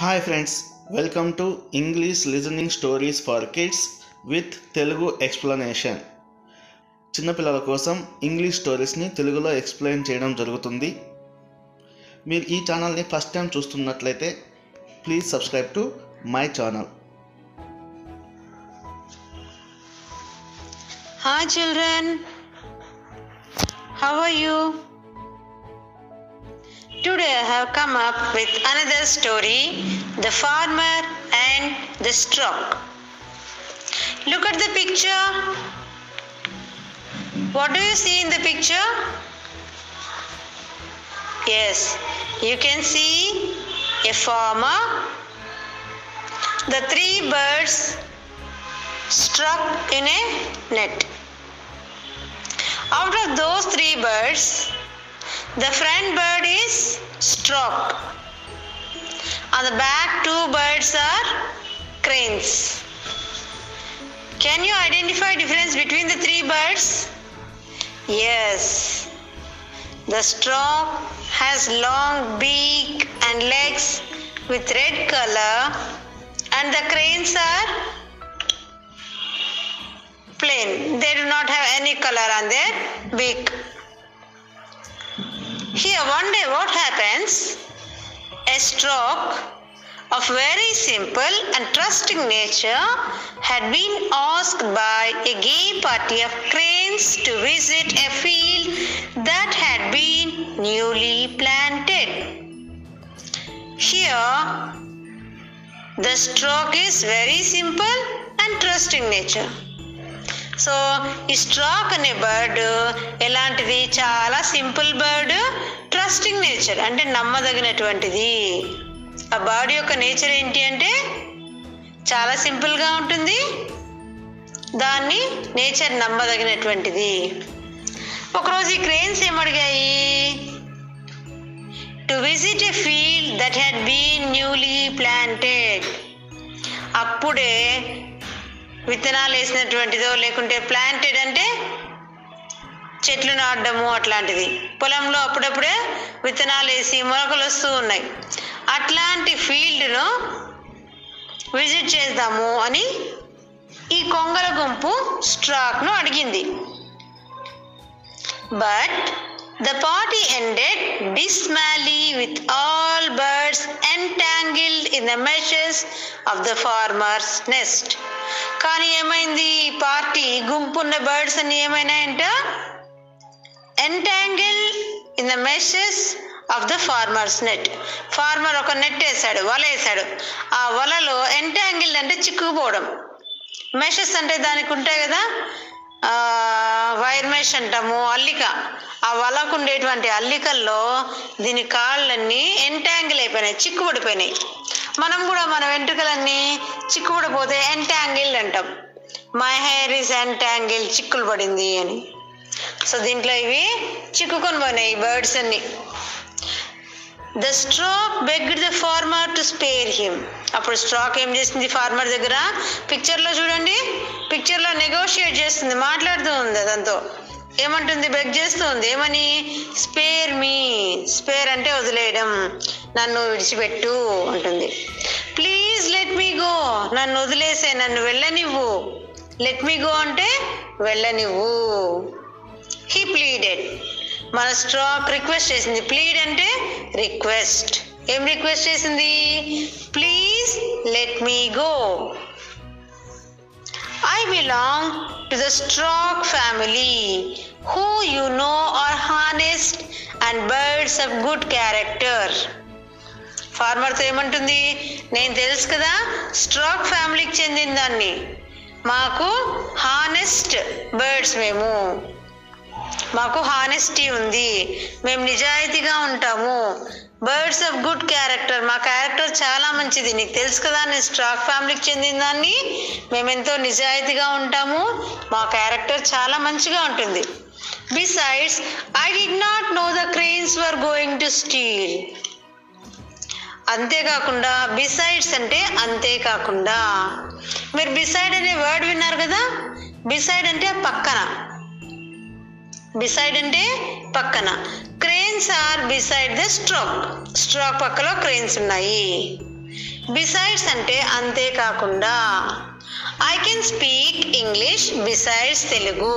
Hi friends welcome to English listening stories for kids with Telugu explanation చిన్నపిల్లల కోసం English స్టోరీస్ని తెలుగులో explain చేయడం జరుగుతుంది మీరు ఈ ఛానల్ని ఫస్ట్ టైం చూస్తున్నట్లయితే please subscribe to my channel Hi children, how are you? Today I have come up with another story The Farmer and the Straw. Look at the picture. What do you see in the picture? Yes, you can see a farmer, the three birds struck in a net. Out of those three birds, the front bird is struck. On the back, two birds are cranes. Can you identify difference between the three birds? Yes. The stork has long beak and legs with red color and the cranes are plain. They do not have any color on their beak. Here, one day, what happens? A stroke of very simple and trusting nature had been asked by a gay party of cranes to visit a field that had been newly planted. Here, the stroke is very simple and trusting nature. సో ఈ stork అనే bird ఎలాంటిది చాలా simple bird trusting nature అంటే నమ్మదగినటువంటిది ఆ bird యొక్క nature ఏంటి అంటే చాలా సింపుల్గా ఉంటుంది దాన్ని నేచర్ నమ్మదగినటువంటిది ఒకరోజు ఈ క్రెయిన్స్ ఏమడిగాయి to visit a field that had been newly planted అప్పుడే విత్తనాలు వేసినటువంటిదో లేకుంటే ప్లాంటెడ్ అంటే చెట్లు నాటడము అట్లాంటిది పొలంలో అప్పుడప్పుడే విత్తనాలు వేసి మొలకలు వస్తూ ఉన్నాయి అట్లాంటి ఫీల్డ్ను విజిట్ చేద్దాము అని ఈ కొంగల గుంపు స్ట్రాక్ను అడిగింది but the party ended dismally with all birds entangled in the meshes of the farmer's nest. కానీ ఏమైంది ఈ పార్టీ గుంపున్న బర్డ్స్ అన్ని ఏమైనాయంట entangle in the meshes of the farmer's net farmer ఒక నెట్ వేసాడు వల వేసాడు ఆ వలలో ఎంటాంగిల్ అంటే చిక్కుకుపోవడం మెషెస్ అంటే దానికి ఉంటాయి కదా వైర్ మెష్ అంటాము అల్లిక ఆ వలకు ఉండేటువంటి అల్లికల్లో దీని కాళ్ళన్నీ ఎంటాంగిల్ అయిపోయినాయి చిక్కుపడిపోయినాయి మనం కూడా మన వెంట్రుకలన్నీ చిక్కుపడిపోతే ఎంటాంగిల్ అంటాం మై హెయిర్ ఇస్ ఎంటాంగిల్ చిక్కులు పడింది అని సో దీంట్లో ఇవి చిక్కుకొని పోయినాయి బర్డ్స్ అన్ని the stork begged the farmer to spare him అప్పుడు స్ట్రాక్ ఏం చేసింది ఫార్మర్ దగ్గర పిక్చర్లో చూడండి పిక్చర్లో నెగోషియేట్ చేస్తుంది మాట్లాడుతూ ఉంది దాంతో ఏమంటుంది బెగ్ చేస్తూ ఉంది ఏమని స్పేర్ మీ స్పేర్ అంటే వదిలేయడం నన్ను విడిచిపెట్టు అంటుంది ప్లీజ్ లెట్ మీ గో నన్ను వదిలేసే నన్ను వెళ్ళనివ్వు లెట్ మీ గో అంటే వెళ్ళనివ్వు హీ ప్లీడెడ్ మన స్ట్రాక్ రిక్వెస్ట్ చేసింది ప్లీడ్ అంటే రిక్వెస్ట్ ఏం రిక్వెస్ట్ చేసింది please let me go I belong to the stork family who you know are honest and birds of good character ఫార్మర్తో ఏమంటుంది నేను తెలుసు కదా స్ట్రాక్ ఫ్యామిలీకి చెందిన దాన్ని మాకు హానెస్ట్ బర్డ్స్ మేము మాకు హానెస్టీ ఉంది మేము నిజాయితీగా ఉంటాము బర్డ్స్ ఆఫ్ గుడ్ క్యారెక్టర్ మా క్యారెక్టర్ చాలా మంచిది నీకు తెలుసు కదా నేను స్ట్రాక్ ఫ్యామిలీకి చెందిన దాన్ని మేమెంతో నిజాయితీగా ఉంటాము మా క్యారెక్టర్ చాలా మంచిగా ఉంటుంది besides I did not know the cranes were going to steal అంతేకాకుండా బిసైడ్స్ అంటే అంతేకాకుండా మీరు బిసైడ్ అనే వర్డ్ విన్నారు కదా బిసైడ్ అంటే పక్కన బిసైడ్ అంటే పక్కన cranes are beside the stork stork పక్కలో క్రేన్స్ ఉన్నాయి బిసైడ్స్ అంటే అంతేకాకుండా I can speak English besides Telugu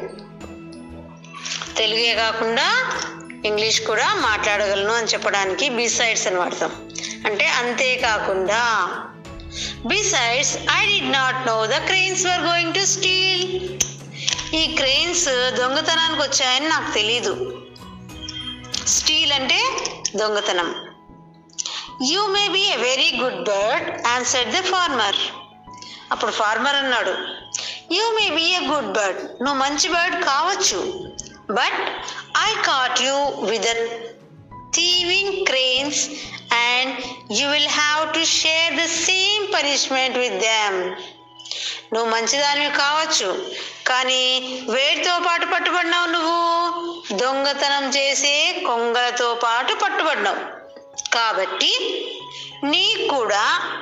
తెలుగే కాకుండా ఇంగ్లీష్ కూడా మాట్లాడగలను అని చెప్పడానికి బిసైడ్స్ అని వాడతాం అంటే అంతేకాకుండా besides I did not know the cranes were going to steal ఈ క్రెయిన్స్ దొంగతనానికి వచ్చాయని నాకు తెలీదు స్టీల్ అంటే దొంగతనం you may be a very good bird answer the farmer అప్పుడు ఫార్మర్ అన్నాడు you may be a good bird నువ్వు మంచి బర్డ్ కావచ్చు but I caught you with thieving cranes and you will have to share the same punishment with them నువ్వు మంచిదానివి కావచ్చు కానీ వేటితో పాటు పట్టుబడినావు నువ్వు దొంగతనం చేసే కొంగలతో పాటు పట్టుబడినావు కాబట్టి నీకు కూడా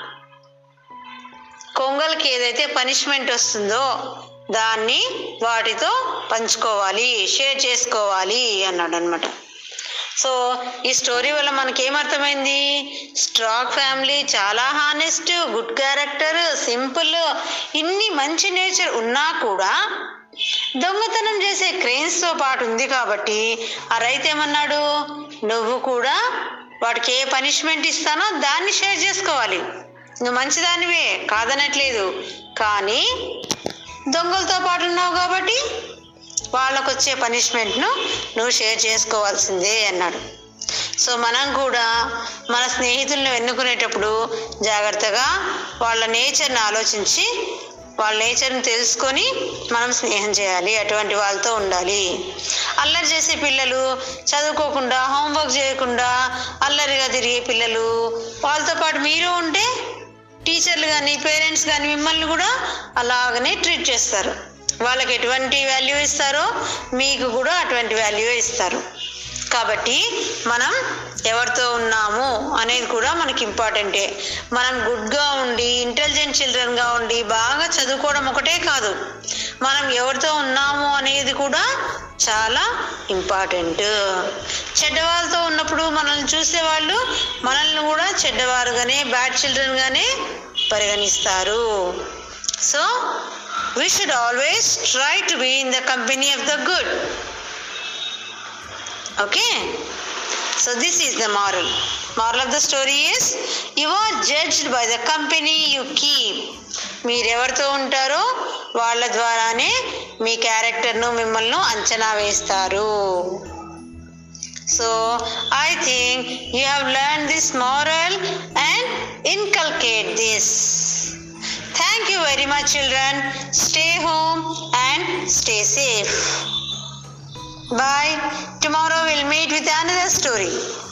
కొంగలకి ఏదైతే పనిష్మెంట్ వస్తుందో దాన్ని వాటితో పంచుకోవాలి షేర్ చేసుకోవాలి అన్నాడు అనమాట సో ఈ స్టోరీ వల్ల మనకి ఏమర్థమైంది స్ట్రాక్ ఫ్యామిలీ చాలా హానెస్ట్ గుడ్ క్యారెక్టర్ సింపుల్ ఇన్ని మంచి నేచర్ ఉన్నా కూడా దొంగతనం చేసే క్రెయిన్స్తో పాటు ఉంది కాబట్టి ఆ రైతు ఏమన్నాడు నువ్వు కూడా వాడికి ఏ పనిష్మెంట్ ఇస్తానో దాన్ని షేర్ చేసుకోవాలి నువ్వు మంచిదానివే కాదనట్లేదు కానీ దొంగలతో పాటు ఉన్నావు కాబట్టి వాళ్ళకు వచ్చే పనిష్మెంట్ను నువ్వు షేర్ చేసుకోవాల్సిందే అన్నాడు సో మనం కూడా మన స్నేహితులను ఎన్నుకునేటప్పుడు జాగ్రత్తగా వాళ్ళ నేచర్ని ఆలోచించి వాళ్ళ నేచర్ని తెలుసుకొని మనం స్నేహం చేయాలి అటువంటి వాళ్ళతో ఉండాలి అల్లరి చేసే పిల్లలు చదువుకోకుండా హోంవర్క్ చేయకుండా అల్లరిగా తిరిగే పిల్లలు వాళ్ళతో పాటు మీరు ఉంటే టీచర్లు కానీ పేరెంట్స్ కానీ మిమ్మల్ని కూడా అలాగనే ట్రీట్ చేస్తారు వాళ్ళకి ఎటువంటి వాల్యూ ఇస్తారో మీకు కూడా అటువంటి వాల్యూ ఇస్తారు కాబట్టి మనం ఎవరితో ఉన్నాము అనేది కూడా మనకి ఇంపార్టెంటే మనం గుడ్గా ఉండి ఇంటెలిజెంట్ చిల్డ్రన్గా ఉండి బాగా చదువుకోవడం ఒకటే కాదు మనం ఎవరితో ఉన్నాము అనేది కూడా చాలా ఇంపార్టెంట్ చెడ్డవాళ్ళతో ఉన్నప్పుడు మనల్ని చూసేవాళ్ళు మనల్ని కూడా చెడ్డవారుగానే బ్యాడ్ చిల్డ్రన్గానే పరిగణిస్తారు so we should always try to be in the company of the good. Okay? So, this is the moral. Moral of the story is you are judged by the company you keep. మీరెవరితో ఉంటారో వాళ్ళ ద్వారానే మీ క్యారెక్టర్ను మిమ్మల్ని అంచనా వేస్తారు so I think you have learn this moral and inculcate this Thank you very much, children. Stay home and stay safe. Bye. Tomorrow we'll meet with another story.